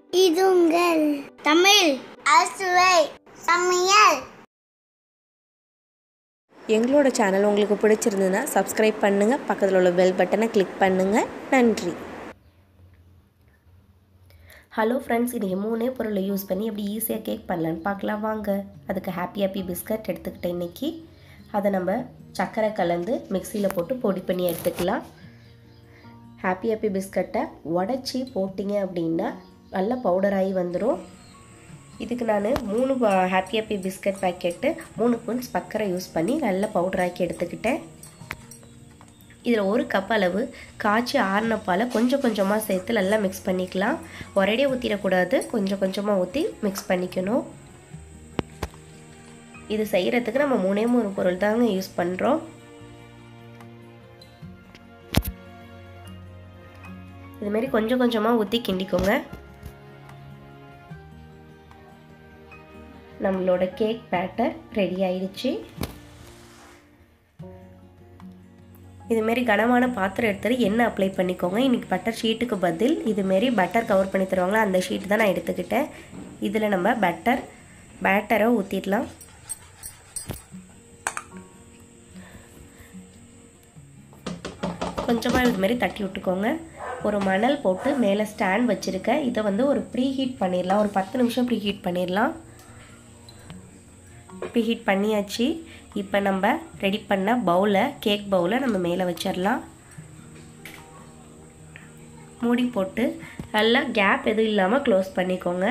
இது உங்கள் தமிழ் அசுவை சமையல் எங்களோட சேனல் உங்களுக்கு பிடிச்சிருந்ததுன்னா சப்ஸ்கிரைப் பண்ணுங்கள் பக்கத்தில் உள்ள பெல் பட்டனை கிளிக் பண்ணுங்கள் நன்றி ஹலோ ஃப்ரெண்ட்ஸ் இன்றைக்கி மூணே பொருளை யூஸ் பண்ணி எப்படி ஈஸியாக கேக் பண்ணலான்னு பார்க்கலாம் வாங்க அதுக்கு ஹாப்பி ஹாப்பி பிஸ்கட் எடுத்துக்கிட்டேன் இன்றைக்கி அதை நம்ம சர்க்கரை கலந்து மிக்சியில் போட்டு பொடி பண்ணி எடுத்துக்கலாம் ஹாப்பி ஹாப்பி பிஸ்கட்டை உடச்சி போட்டிங்க அப்படின்னா நல்ல பவுடராகி வந்துடும் இதுக்கு நான் மூணு ஹாப்பி ஹாப்பி பிஸ்கட் பேக்கெட்டு மூணு பவுன்ஸ் சர்க்கரை யூஸ் பண்ணி நல்ல பவுடராக்கி எடுத்துக்கிட்டேன் இதில் ஒரு கப் அளவு காய்ச்சி ஆறின பாலை கொஞ்சம் கொஞ்சமாக சேர்த்து நல்லா மிக்ஸ் பண்ணிக்கலாம் ஒரேடியாக ஊற்றிடக்கூடாது கொஞ்சம் கொஞ்சமாக ஊற்றி மிக்ஸ் பண்ணிக்கணும் இது செய்கிறதுக்கு நம்ம மூணே மூணு பொருள் தாங்க யூஸ் பண்ணுறோம் இதுமாரி கொஞ்சம் கொஞ்சமாக ஊற்றி கிண்டிக்கோங்க நம்மளோட கேக் பேட்டர் ரெடி ஆயிடுச்சு இதுமாரி கனமான பாத்திரம் எடுத்துட்டு எண்ணெய் அப்ளை பண்ணிக்கோங்க இன்றைக்கி பட்டர் ஷீட்டுக்கு பதில் இதுமாரி பட்டர் கவர் பண்ணி தருவாங்களா அந்த ஷீட்டு தான் நான் எடுத்துக்கிட்டேன் இதில் நம்ம பட்டர் பேட்டரை ஊற்றிடலாம் கொஞ்சமாக இதுமாரி தட்டி விட்டுக்கோங்க ஒரு மணல் போட்டு மேலே ஸ்டாண்ட் வச்சுருக்கேன் இதை வந்து ஒரு ப்ரீ ஹீட் பண்ணிடலாம் ஒரு பத்து நிமிஷம் ப்ரீ ஹீட் பண்ணிடலாம் ப்ரீ ஹீட் பண்ணியாச்சு இப்போ நம்ம ரெடி பண்ண பவுலை கேக் பவுலை நம்ம மேலே வச்சிடலாம் மூடி போட்டு நல்லா கேப் எதுவும் இல்லாமல் க்ளோஸ் பண்ணிக்கோங்க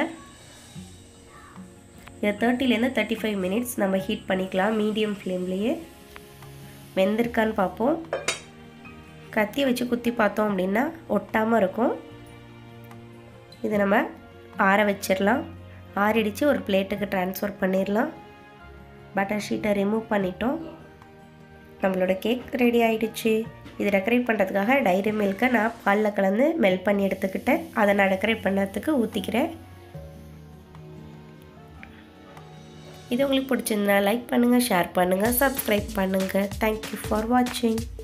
இதை தேர்ட்டிலேருந்து தேர்ட்டி ஃபைவ் மினிட்ஸ் நம்ம ஹீட் பண்ணிக்கலாம் மீடியம் ஃப்ளேம்லேயே வெந்திருக்கான்னு பார்ப்போம் கத்தி வச்சு குத்தி பார்த்தோம் அப்படின்னா ஒட்டாமல் இருக்கும் இதை நம்ம ஆற வச்சிடலாம் ஆறிடித்து ஒரு பிளேட்டுக்கு ட்ரான்ஸ்ஃபர் பண்ணிடலாம் பட்டர் ஷீட்டை ரிமூவ் பண்ணிட்டோம் நம்மளோட கேக் ரெடி ஆகிடுச்சு இது டெக்கரேட் பண்ணுறதுக்காக டைரி மில்கை நான் பாலில் கலந்து மெல்ட் பண்ணி எடுத்துக்கிட்டேன் அதை நான் டெக்கரேட் பண்ணுறதுக்கு ஊற்றிக்கிறேன் இது உங்களுக்கு பிடிச்சிருந்தா லைக் பண்ணுங்கள் ஷேர் பண்ணுங்கள் சப்ஸ்கிரைப் பண்ணுங்கள் தேங்க்யூ ஃபார் வாட்சிங்